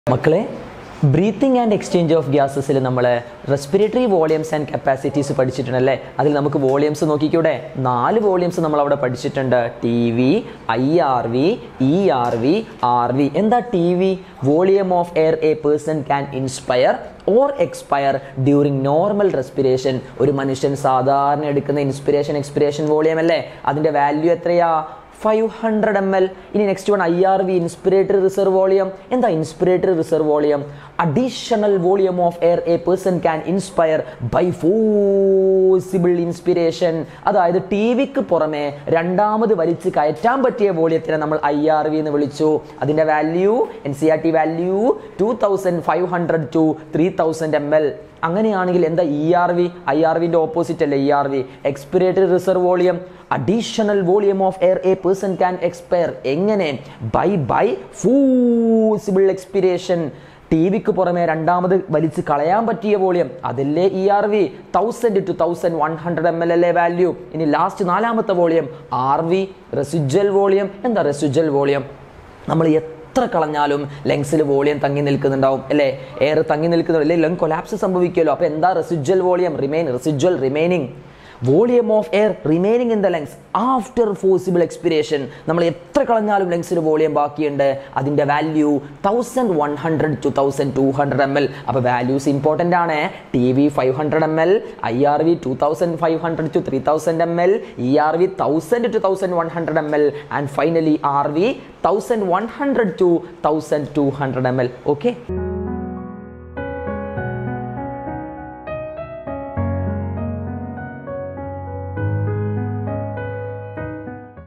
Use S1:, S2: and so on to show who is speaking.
S1: മക്കളെ breathing and exchange of ഗ്യാസസിൽ നമ്മൾ റെസ്പിറേറ്ററി വോളിയംസ് ആൻഡ് കപ്പാസിറ്റീസ് പഠിച്ചിട്ടുണ്ടല്ലേ അതിൽ നമുക്ക് വോളിയംസ് നോക്കിക്കൂടെ നാല് വോളിയംസ് നമ്മൾ അവിടെ പഠിച്ചിട്ടുണ്ട് T V I R V E R V R V എന്താ T V volume of air a person can inspire or expire during normal respiration ഒരു മനുഷ്യൻ സാധാരണ എടുക്കുന്ന ഇൻസ്പിറേഷൻ എക്സ്പിറേഷൻ വോളിയം അല്ലേ അതിൻ്റെ വാല്യൂ എത്രയാ ഫൈവ് ഹൺഡ്രഡ് എം എൽ ഇനി next one I R V inspiratory reserve volume എന്താ inspiratory reserve volume additional volume of air a person can inspire by forcible inspiration അതായത് ടി വിക്ക് പുറമെ രണ്ടാമത് വലിച്ച് കയറ്റാൻ പറ്റിയ വോളിയത്തിനെ നമ്മൾ ഐ ആർ വി എന്ന് വിളിച്ചു അതിന്റെ value N C R T value two thousand five hundred to three thousand M L അങ്ങനെയാണെങ്കിൽ എന്താ E R V I R വിന്റെ ഓപ്പോസിറ്റ് അല്ലേ E R V expiratory reserve volume additional volume of air a person can expire എങ്ങനെ by by forcible expiration T വിക്ക് പുറമെ രണ്ടാമത് വലിച്ച് കളയാൻ പറ്റിയ വോളിയം അതല്ലേ E R V thousand to thousand one hundred M L അല്ലേ വാല്യൂ ഇനി ലാസ്റ്റ് നാലാമത്തെ volume R V residual volume എന്താ റെസിജ്വൽ വോളിയം നമ്മൾ എത്ര കളഞ്ഞാലും ലങ്സിൽ വോളിയം തങ്ങി നിൽക്കുന്നുണ്ടാവും അല്ലേ എയർ തങ്ങി നിൽക്കുന്നുണ്ട് അല്ലേ ലങ് കൊലാപ്സ് സംഭവിക്കുമല്ലോ അപ്പോൾ എന്താ residual volume remain residual remaining volume of air remaining in the lungs after forcible expiration നമ്മൾ എത്ര കളഞ്ഞാലും ലങ്സിൽ വോളിയം ബാക്കിയുണ്ട് അതിൻ്റെ value thousand one hundred to thousand two hundred M L അപ്പോൾ വാല്യൂസ് ഇമ്പോർട്ടൻ്റ് ആണ് T V five hundred M L I R V two thousand five hundred to three thousand M L E R V thousand to thousand one hundred M L and finally R V thousand one hundred to thousand two hundred M L okay